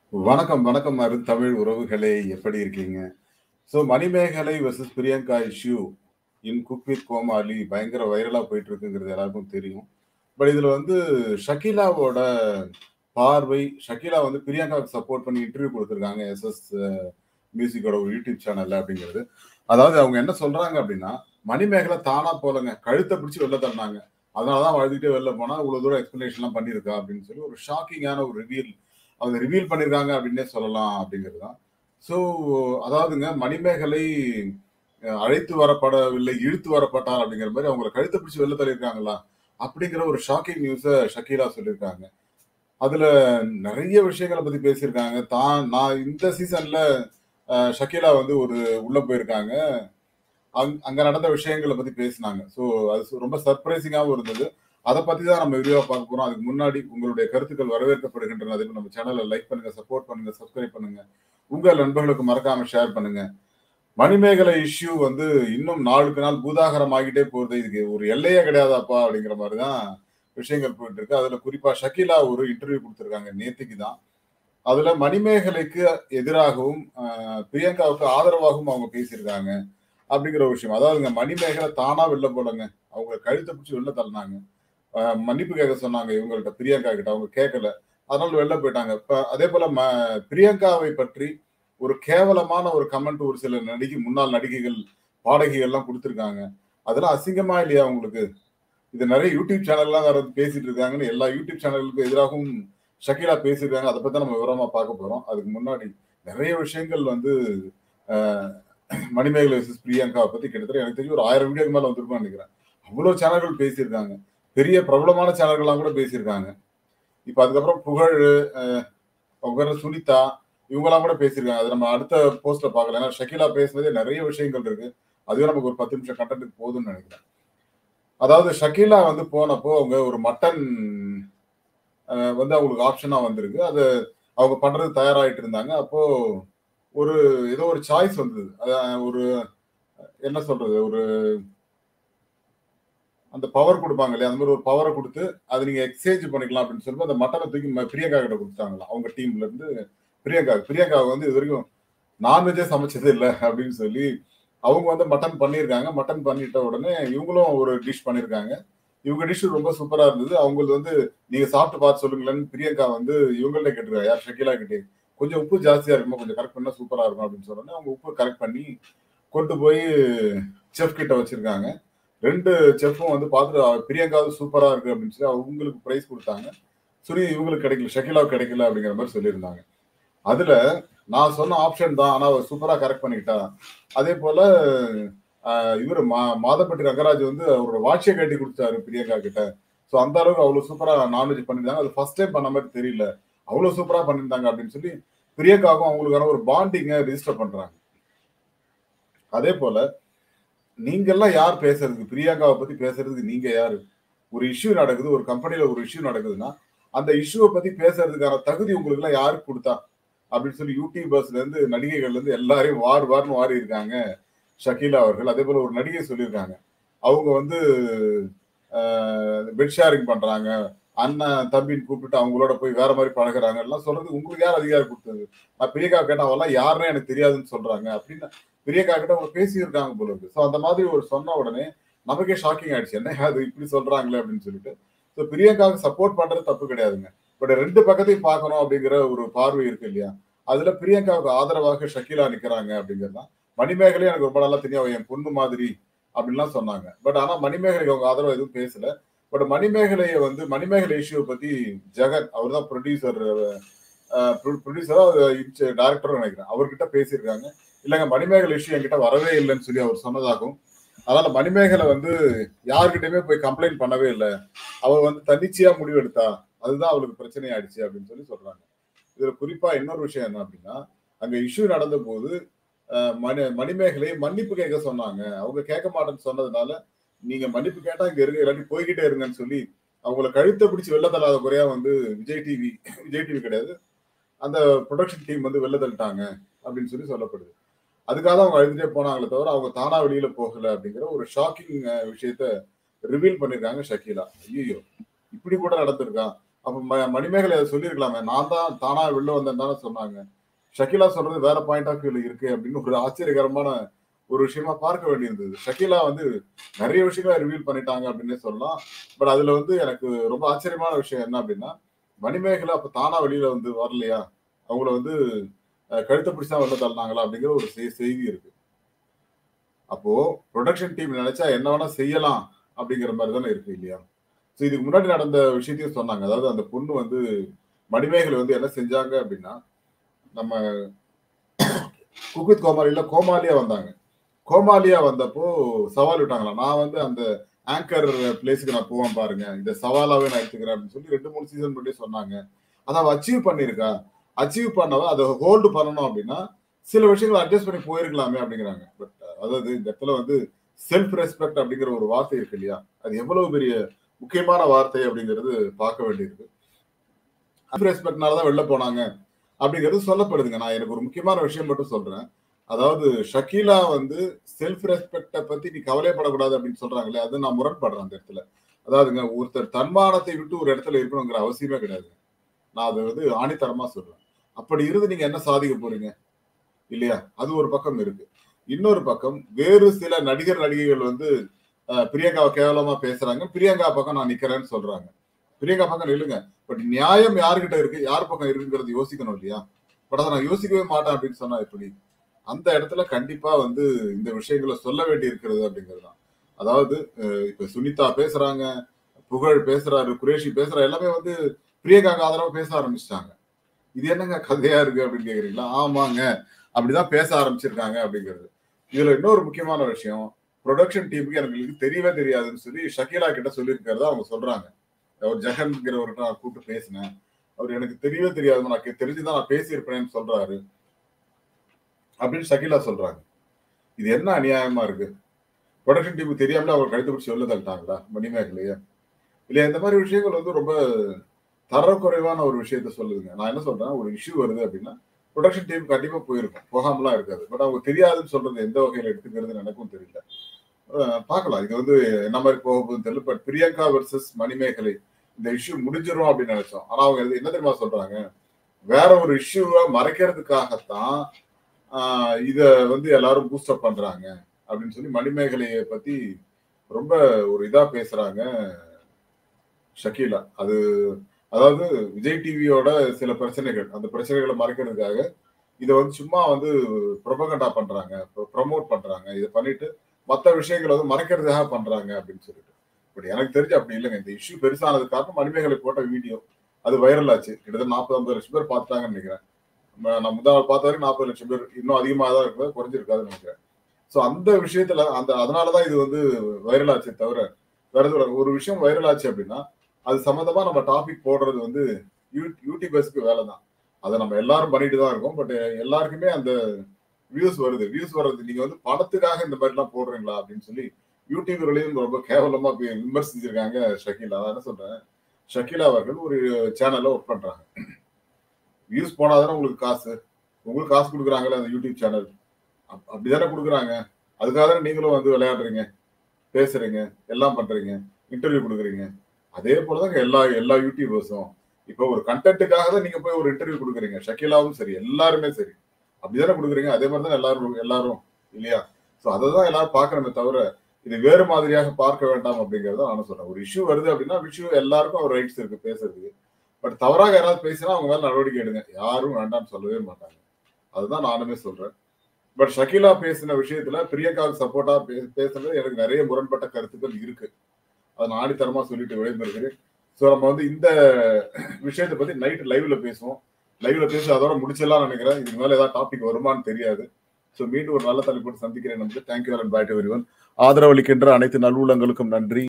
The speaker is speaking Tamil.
வணக்கம், வணக்கம் அருந்தமிழ் உறவுகளே! எப்படி இருக்கீங்க? So Manimegalai versus Priyanka issue in cook with Comali பயங்கர வைரலா போயிட்டு இருக்குங்கிறது எல்லாருக்கும் தெரியும். பட் இதுல வந்து ஷக்கீலாவோட பார்வை ஷக்கீலா வந்து பிரியங்காவுக்கு சப்போர்ட் பண்ணி இன்டர்வியூ குடுத்துருக்காங்க. எஸ்எஸ் மியூசிக்கோட ஒரு யூடியூப் சேனல்ல அப்படிங்கிறது. அதாவது அவங்க என்ன சொல்றாங்க அப்படின்னா, மணிமேகலை தானா போலங்க. கழுத்த பிடிச்சு வெளில தள்ளுனாங்க. அதனால தான் அவ அழுதுகிட்டே வெளில போனா. இவ்வளவு தூரம் எக்ஸ்ப்ளனேஷன்லாம் பண்ணியிருக்கா அப்படின்னு சொல்லி ஒரு ஷாக்கிங்கான ஒரு ரிவீல் அவங்க ரிவீல் பண்ணியிருக்காங்க அப்படின்னே சொல்லலாம் அப்படிங்கிறது தான். ஸோ அதாவதுங்க மணிமேகலை அ அழைத்து வரப்படவில்லை, இழுத்து வரப்பட்டார் அப்படிங்கிற மாரி அவங்கள கழுத்த பிடிச்சு வெளில தள்ளியிருக்காங்களா? அப்படிங்கிற ஒரு ஷாக்கிங் நியூஸ ஷக்கீலா சொல்லியிருக்காங்க. அதுல நெறைய விஷயங்கள பத்தி பேசியிருக்காங்க. தான் நான் இந்த சீசன்ல அ ஷக்கீலா வந்து ஒரு உள்ள போயிருக்காங்க. அங் அங்க நடந்த விஷயங்கள பத்தி பேசினாங்க. ஸோ அது சு ரொம்ப சர்ப்ரைசிங்காவும் இருந்தது. அத பத்தி தான் நம்ம விரிவா பார்க்க போறோம். அதுக்கு முன்னாடி உங்களுடைய கருத்துக்கள் வரவேற்கப்படுகின்றன. அதே மாரி நம்ம சேனல லைக் பண்ணுங்க, சப்போர்ட் பண்ணுங்க, சப்ஸ்கிரைப் பண்ணுங்க. உங்க நண்பர்களுக்கு மறக்காம ஷேர் பண்ணுங்க. மணிமேகலை இஷ்யூ வந்து இன்னும் நாளுக்கு நாள் பூதாகரம் ஆகிட்டே போகுது. இதுக்கு ஒரு எல்லையே கிடையாதாப்பா அப்படிங்கிற மாரி தான் விஷயங்கள் போயிட்டு இருக்கு. அதுல குறிப்பா ஷக்கீலா ஒரு இன்டர்வியூ குடுத்திருக்காங்க நேத்திக்கு தான். அதுல மணிமேகலைக்கு எதிராகவும், அ பிரியங்காவுக்கு ஆதரவாகவும் அவங்க பேசியிருக்காங்க. அப்படிங்கிற ஒரு விஷயம். அதாவதுங்க மணிமேகலை தானா வெளில போலங்க. அவங்க கழுத்த பிடிச்சு வெளில தள்ளுனாங்க. அ மன்னிப்பு கேட்க சொன்னாங்க இவங்கள்ட்ட பிரியங்கா கிட்ட. அவங்க கேட்கல. அதனால வெளில போயிட்டாங்க. இப்ப அதே போல ம பிரியங்காவை பற்றி ஒரு கேவலமான ஒரு கமெண்ட் ஒரு சில நடிகை முன்னாள் நடிகைகள், பாடகிகள்லாம் குடுத்திருக்காங்க. அதெல்லாம் அசிங்கமா இல்லையா உங்களுக்கு? இது நெறைய யூடியூப் சேனல்லாம் வேற வந்து பேசிட்டு இருக்காங்கன்னு எல்லா யூடியூப் சேனலுக்கும் எதிராகவும் ஷக்கீலா பேசியிருக்காங்க. அத பத்தி தான் நம்ம விவரமா பார்க்க போறோம். அதுக்கு முன்னாடி நெறைய விஷயங்கள் வந்து அ மணிமேகலை வெர்சஸ் பிரியங்காவ பத்தி கிட்டத்தட்ட எனக்கு தெரிஞ்சு ஒரு 1000 வீடியோக்கு மேல வந்திருக்கும்னு நெனைக்கிறேன். அவ்ளோ சேனல்கள் பேசியிருக்காங்க. பெரிய பிரபலமான சேனல்கள்லாம் கூட பேசியிருக்காங்க. இப்ப அதுக்கப்புறம் புகழ், அ அவங்க பேரு சுனிதா இவங்கலாம் கூட பேசியிருக்காங்க. அது நம்ம அடுத்த போஸ்ட்ல பார்க்கலாம். ஏன்னா ஷக்கீலா பேசினதே நெறைய விஷயங்கள் இருக்கு. அதுவே நமக்கு ஒரு 10 நிமிஷம் கன்டென்ட்க்கு போதும்னு நெனைக்கிறேன். அதாவது ஷக்கீலா வந்து போனப்போ அவங்க ஒரு மட்டன் அ வந்து அவங்களுக்கு ஆப்ஷனா வந்திருக்கு. அது அவங்க பண்றதுக்கு தயாராயிட்டு இருந்தாங்க. அப்போ ஒரு ஏதோ ஒரு சாய்ஸ் வந்தது. அ ஒரு என்ன சொல்றது? ஒரு அந்த பவர் குடுப்பாங்க இல்லையா? அந்த மாரி ஒரு பவர குடுத்து, அத நீங்க எக்ஸ்சேஞ்ச் பண்ணிக்கலாம் அப்படின்னு சொல்லும்போது, அந்த மட்டன தூக்கி ம பிரியங்கா கிட்ட குடுத்துட்டாங்களாம். அவங்க டீம்ல இருந்து பிரியங்காவுக்கு. பிரியங்கா வந்து இதுவரைக்கும் நான்வெஜ்ஜே சமைச்சது இல்ல அப்படின்னு சொல்லி, அவங்க வந்து மட்டன் பண்ணியிருக்காங்க. மட்டன் பண்ணிட்ட உடனே இவங்களும் ஒரு டிஷ் பண்ணியிருக்காங்க. இவங்க டிஷ் ரொம்ப சூப்பரா இருந்தது. அவங்களது வந்து நீங்க சாப்பிட்டு பார்த்து சொல்லுங்களேன்னு பிரியங்கா வந்து இவங்கள்ட்ட கேட்டிருக்காங்க. யார் ஷக்கீலா கிட்டயே. கொஞ்சம் உப்பு ஜாஸ்தியா இருக்குமா? கொஞ்சம் கரெக்ட் பண்ணா சூப்பரா இருக்கும் அப்படின்னு சொன்னோனே, அவங்க உப்ப கரெக்ட் பண்ணி கொண்டு போய் செஃப் கிட்ட வச்சிருக்காங்க. 2 செஃப்பும் வந்து பார்த்துட்டு பிரியங்காவுது சூப்பரா இருக்கு அப்படின்னு சொல்லி அவங்களுக்கு பிரைஸ் குடுத்தாங்க. சுனி இவங்களுக்கு கிடைக்கல. ஷக்கீலாவுக்கு கிடைக்கல அப்படிங்கிற மாரி சொல்லியிருந்தாங்க. அதுல நான் சொன்ன ஆப்ஷன் தான். ஆனா அவ சூப்பரா கரெக்ட் பண்ணிக்கிட்டா. அதே போல அ இவரு மா மாதம்பட்டி ரங்கராஜ் வந்து அவரோட வாட்சே கழட்டி குடுத்துட்டாரு பிரியங்கா கிட்ட. ஸோ அந்த அளவுக்கு அவ்ளோ சூப்பரா நான்வெஜ் பண்ணியிருந்தாங்க. அது ஃபர்ஸ்ட் டைம் பண்ண மாரி தெரியல. அவ்ளோ சூப்பரா பண்ணியிருந்தாங்க அப்படின்னு சொல்லி பிரியங்காவுக்கும் அவங்களுக்கான ஒரு பாண்டிங்க ரிஜிஸ்டர் பண்றாங்க. அதே போல நீங்கலாம் யார் பேசுறதுக்கு? பிரியங்காவ பத்தி பேசுறதுக்கு நீங்க யாரு? ஒரு இஷ்யூ நடக்குது. ஒரு கம்பெனில ஒரு இஷ்யூ நடக்குதுன்னா, அந்த இஷ்யூவ பத்தி பேசுறதுக்கான தகுதி உங்களுக்குலாம் யாரு குடுத்தா? அப்படின்னு சொல்லி யூடியூபர்ஸ்ல இருந்து, நடிகைகள்ல இருந்து எல்லாரையும் வார் வார்ன்னு வாரி இருக்காங்க ஷக்கீலா அவர்கள். அதே போல ஒரு நடிகை சொல்லியிருக்காங்க. அவங்க வந்து அ பெட் ஷேரிங் பண்றாங்க. அண்ணன், தம்பின்னு கூப்பிட்டுட்டு அவங்களோட போய் வேற மாரி பழகுறாங்க. எல்லாம் சொல்றதுக்கு உங்களுக்கு யார் அதிகாரம் குடுத்தது? நான் பிரியங்காவ கேட்டேன். அவலாம் யாருன்னே எனக்கு தெரியாதுன்னு சொல்றாங்க. அப்படின்னு பிரியங்கா கிட்ட அவங்க பேசியிருக்காங்க போல இருக்கு. ஸோ அந்த மாதிரி ஒரு சொன்ன உடனே நமக்கே ஷாக்கிங் ஆயிடுச்சு. என்னய்யா இது இப்படி சொல்றாங்களே அப்படின்னு சொல்லிட்டு. ஸோ பிரியங்காவுக்கு சப்போர்ட் பண்றது தப்பு கிடையாதுங்க. பட் 2 பக்கத்தையும் பார்க்கணும் அப்படிங்கிற ஒரு பார்வை இருக்கு இல்லையா? அதுல பிரியங்காவுக்கு ஆதரவாக ஷக்கீலா நிக்கிறாங்க அப்படிங்கிறது தான். மணிமேகலை எனக்கு ரொம்ப நல்லா தெரியும். அவ என் பொண்ணு மாதிரி அப்படின்லாம் சொன்னாங்க. பட் ஆனா மணிமேகலைக்கு அவங்க ஆதரவா எதுவும் பேசல. பட் மணிமேகலைய வந்து மணிமேகலை இஷ்யூவ பத்தி ஜெகன் அவர் தான் புரொடியூசர் அ புரொ புரொடியூசரா இன்ச் டைரக்டரும் நெனைக்கிறேன். அவர்கிட்ட பேசியிருக்காங்க. இல்லங்க மணிமேகலை இஷ்யூ என்கிட்ட வரவே இல்லன்னு சொல்லி அவர் சொன்னதாகவும், அதனால மணிமேகலை வந்து யார்கிட்டயுமே போய் கம்ப்ளைண்ட் பண்ணவே இல்ல. அவ வந்து தன்னிச்சையா முடிவெடுத்தா. அதுதான் அவளுக்கு பிரச்சனை ஆயிடுச்சு அப்படின்னு சொல்லி சொல்றாங்க. இதுல குறிப்பா இன்னொரு விஷயம் என்ன அப்படின்னா, அங்க இஷ்யூ நடந்தபோது அ மணி மணிமேகலை மன்னிப்பு கேட்க சொன்னாங்க. அவங்க கேட்க மாட்டேன்னு சொன்னதுனால, நீங்க மன்னிப்பு கேட்டா இங்க இருங்க. இல்லாட்டி போய்க்கிட்டே இருங்கன்னு சொல்லி, அவங்கள கழுத்த பிடிச்சு வெளில தள்ளாத குறையா வந்து விஜய் டிவி விஜய் டிவி கிடையாது. அந்த புரொடக்ஷன் டீம் வந்து வெளில தள்ளிட்டாங்க அப்படின்னு சொல்லி சொல்லப்படுது. அதுக்காக தான் அவங்க அழுதுட்டே போனாங்களே தவிர, அவங்க தானா வெளியில போகல அப்படிங்கிற ஒரு ஷாக்கிங் அ விஷயத்த ரிவீல் பண்ணியிருக்காங்க ஷக்கீலா. ஐய்யய்யோ! இப்படி கூட நடந்திருக்கா? அப்ப ம- மணிமேகலை அதை சொல்லியிருக்கலாமே நான் தான் தானா வெளில வந்தேன் தானே சொன்னாங்க ஷகிலா சொல்றது வேற பாயிண்ட் ஆஃப் வியூல இருக்கு அப்படின்னு ஒரு ஆச்சரியகரமான ஒரு விஷயமா பார்க்க வேண்டியிருந்தது ஷகிலா வந்து நிறைய விஷயங்களை ரிவீல் பண்ணிட்டாங்க அப்படின்னே சொல்லலாம் பட் அதுல வந்து எனக்கு ரொம்ப ஆச்சரியமான விஷயம் என்ன அப்படின்னா மணிமேகலை அப்ப தானா வெளியில வந்து வரலையா அவங்கள வந்து அஹ், கழுத்தை பிடிச்சா வெளில தள்ளினாங்களா அப்படிங்கிற ஒரு செய்- செய்தி இருக்கு அப்போ ப்ரொடக்ஷன் டீம் நினைச்சா என்ன வேணா செய்யலாம் அப்படிங்கிற மாதிரி தானே இருக்கு இல்லையா ஸோ இதுக்கு முன்னாடி நடந்த விஷயத்தையும் சொன்னாங்க அதாவது அந்த பொண்ணு வந்து மணிமேகலை வந்து என்ன செஞ்சாங்க அப்படின்னா நம்ம குக்வித் கோமாளியில கோமாலியா வந்தாங்க கோமாலியா வந்தப்போ சவால் விட்டாங்களா நான் வந்து அந்த ஆங்கர் பிளேஸுக்கு நான் போவேன் பாருங்க இந்த சவாலாவே நான் எடுத்துக்கிறேன் அப்படின்னு சொல்லி ரெண்டு மூணு சீசன் முன்னாடி சொன்னாங்க அதை அவ அச்சீவ் பண்ணியிருக்கா அச்சீவ் பண்ணவ அதை ஹோல்டு பண்ணணும் அப்படின்னா சில விஷயங்களை அட்ஜஸ்ட் பண்ணி போயிருக்கலாமே அப்படிங்கிறாங்க பட் அதாவது இந்த இடத்துல வந்து செல்ஃப் ரெஸ்பெக்ட் அப்படிங்கிற ஒரு வார்த்தை இருக்கு இல்லையா அது எவ்வளவு பெரிய முக்கியமான வார்த்தை அப்படிங்கிறது பார்க்க வேண்டியிருக்கு செல்ஃப் ரெஸ்பெக்ட்னால தான் வெளில போனாங்க அப்படிங்கிறது சொல்லப்படுதுங்க நான் எனக்கு ஒரு முக்கியமான விஷயம் மட்டும் சொல்றேன் அதாவது ஷக்கீலா வந்து செல்ஃப் ரெஸ்பெக்டை பத்தி நீ கவலைப்படக்கூடாது அப்படின்னு சொல்றாங்களே அது நான் முரண்படுறேன் அந்த இடத்துல அதாவதுங்க ஒருத்தர் தன்மானத்தை விட்டு ஒரு இடத்துல இருக்கணுங்கிற அவசியமே கிடையாது நான் அதை வந்து ஆணித்தரமா சொல்றேன் அப்படி இருந்து நீங்க என்ன சாதிக்க போறீங்க இல்லையா அது ஒரு பக்கம் இருக்கு இன்னொரு பக்கம் வேறு சில நடிகர் நடிகைகள் வந்து அஹ், பிரியங்காவை கேவலமா பேசுறாங்க பிரியங்கா பக்கம் நான் நிக்கிறேன்னு சொல்றாங்க பிரியங்கா பக்கம் நில்லுங்க பட் நியாயம் யாருகிட்ட இருக்கு யார் பக்கம் இருக்குங்கிறது யோசிக்கணும் இல்லையா பட் அதை நான் யோசிக்கவே மாட்டேன் அப்படின்னு சொன்னா எப்படி அந்த இடத்துல கண்டிப்பா வந்து இந்த விஷயங்களை சொல்ல வேண்டி இருக்கிறது அப்படிங்கிறது தான் அதாவது அஹ், இப்ப சுனிதா பேசுறாங்க புகழ் பேசுறாரு குரேஷி பேசுறா எல்லாமே வந்து பிரியங்காக்கு ஆதரவா பேச ஆரம்பிச்சிட்டாங்க இது என்னங்க கதையா இருக்கு அப்படின்னு கேக்குறீங்களா ஆமாங்க அப்படிதான் பேச ஆரம்பிச்சிருக்காங்க அப்படிங்கிறது இதுல இன்னொரு முக்கியமான விஷயம் ப்ரொடக்ஷன் டீமுக்கு எனக்கு தெரியவே தெரியாதுன்னு சொல்லி ஷக்கீலா கிட்ட சொல்லியிருக்கிறத அவங்க சொல்றாங்க அவர் ஜெகன்கிறவர்கிட்ட நான் கூப்பிட்டு பேசினேன் அவர் எனக்கு தெரியவே தெரியாது நான் கே- தெரிஞ்சுதான் நான் பேசியிருப்பேன்னு சொல்றாரு அப்படின்னு ஷக்கீலா சொல்றாங்க இது என்ன அநியாயமா இருக்கு ப்ரொடக்ஷன் டீமுக்கு தெரியாமலே அவர் கழுத்து பிடிச்சி வெளில தள்ளிட்டாங்களா மணிமேகலையே இல்லையா இந்த மாதிரி விஷயங்கள் வந்து ரொம்ப தரக்குறைவான ஒரு விஷயத்த சொல்லுதுங்க நான் என்ன சொல்றேன் ஒரு இஷ்யூ வருது அப்படின்னா ப்ரொடக்ஷன் டீம் கண்டிப்பா போயிருக்கும் போகாமலாம் இருக்காது பட் அவங்க தெரியாதுன்னு சொல்றது எந்த வகையில எடுத்துக்கிறது எனக்கும் தெரியல அஹ் பார்க்கலாம் இது வந்து என்ன மாதிரி போக போகுதுன்னு தெரியல பட் பிரியங்கா வர்சஸ் மணிமேகலை இந்த இஷ்யூ முடிஞ்சிரும் அப்படின்னு நினைச்சோம் ஆனா அவங்க இது என்ன தெரியுமா சொல்றாங்க வேற ஒரு இஷ்யூவை மறைக்கிறதுக்காகத்தான் ஆஹ் இத வந்து எல்லாரும் பூஸ்டப் பண்றாங்க அப்படின்னு சொல்லி மணிமேகலையை பத்தி ரொம்ப ஒரு இதா பேசுறாங்க ஷக்கீலா அது அதாவது விஜய் டிவியோட சில பிரச்சனைகள் அந்த பிரச்சனைகளை மறைக்கிறதுக்காக இதை வந்து சும்மா வந்து ப்ரொபகண்டா பண்றாங்க ப்ரொமோட் பண்றாங்க இதை பண்ணிட்டு மற்ற விஷயங்களை வந்து மறைக்கிறதுக்காக பண்றாங்க அப்படின்னு சொல்லிட்டு பட் எனக்கு தெரிஞ்சு அப்படி இல்லைங்க இந்த இஷ்யூ பெருசானது காரணம் மணிமேகலை போட்ட வீடியோ அது வைரல் ஆச்சு கிட்டத்தட்ட நாற்பது ஐம்பது லட்சம் பேர் பார்த்தாங்கன்னு நினைக்கிறேன் நம்ம- நான் முதல் பார்த்த வரைக்கும் நாற்பது லட்சம் பேர் இன்னும் அதிகமாக தான் இருக்குது குறைஞ்சிருக்காதுன்னு நினைக்கிறேன் ஸோ அந்த விஷயத்துல அந்த அதனாலதான் இது வந்து வைரல் ஆச்சே தவிர வேற எதுவும் ஒரு விஷயம் வைரல் ஆச்சு அப்படின்னா அது சம்மந்தமா நம்ம டாபிக் போடுறது வந்து யூ- யூடியூபர்ஸ்க்கு வேலை தான் அதை நம்ம எல்லாரும் பண்ணிட்டு தான் இருக்கோம் பட் எல்லாருக்குமே அந்த வியூஸ் வருது வியூஸ் வர்றது நீங்க வந்து பணத்துக்காக இந்த மாதிரி எல்லாம் போடுறீங்களா அப்படின்னு சொல்லி யூடியூபர்களையும் ரொம்ப கேவலமா பி- விமர்சிச்சிருக்காங்க ஷக்கீலா நான் என்ன சொல்றேன் ஷக்கீலா அவர்கள் ஒரு சேனல்ல ஒர்க் பண்றாங்க வியூஸ் போனாதானே உங்களுக்கு காசு உங்களுக்கு காசு கொடுக்குறாங்கல்ல அந்த யூடியூப் சேனல் அப்படிதானே கொடுக்குறாங்க அதுக்காக தானே நீங்களும் வந்து விளையாடுறீங்க பேசுறீங்க எல்லாம் பண்றீங்க இன்டர்வியூ கொடுக்குறீங்க அதே போலதாங்க எல்லா எல்லா யூடியூபர்ஸும் இப்போ ஒரு கண்டென்ட்டுக்காக தான் நீங்க போய் ஒரு இன்டர்வியூ கொடுக்குறீங்க ஷக்கீலாவும் சரி எல்லாருமே சரி அப்படிதானே கொடுக்குறீங்க அதே மாதிரி தான் எல்லாரும் எல்லாரும் இல்லையா ஸோ அதை தான் எல்லாரும் பார்க்கணுமே தவிர இது வேறு மாதிரியாக பார்க்க வேண்டாம் அப்படிங்கறத நான் சொல்றேன் ஒரு இஷ்யூ வருது அப்படின்னா இஷ்யூ எல்லாருக்கும் ஒரு ரைட்ஸ் இருக்கு பேசுறதுக்கு பட் தவறாக யாராவது பேசினா அவங்க மேல நடவடிக்கை எடுங்க யாரும் வேண்டாம்னு சொல்லவே மாட்டாங்க அதுதான் நானுமே சொல்றேன் பட் ஷக்கீலா பேசின விஷயத்துல பிரியங்காவுக்கு சப்போர்ட்டா பேசுறது எனக்கு நிறைய முரண்பட்ட கருத்துக்கள் இருக்கு அதை நான் ஆணித்தரமா சொல்லிட்டு விளைந்திருக்கிறேன் ஸோ நம்ம வந்து இந்த விஷயத்தை பத்தி நைட் லைவ்ல பேசுவோம் லைவ்ல பேசி அதோட முடிச்சிடலாம் நினைக்கிறேன் இதுக்கு மேல ஏதாவது டாபிக் வருமான்னு தெரியாது ஸோ மீண்டும் ஒரு நல்ல தலைப்போடு சந்திக்கிறேன் நமக்கு தேங்க்யூ அண்ட் பாய் டு ஆதரவளிக்கின்ற அனைத்து நல்லுள்ளங்களுக்கும் நன்றி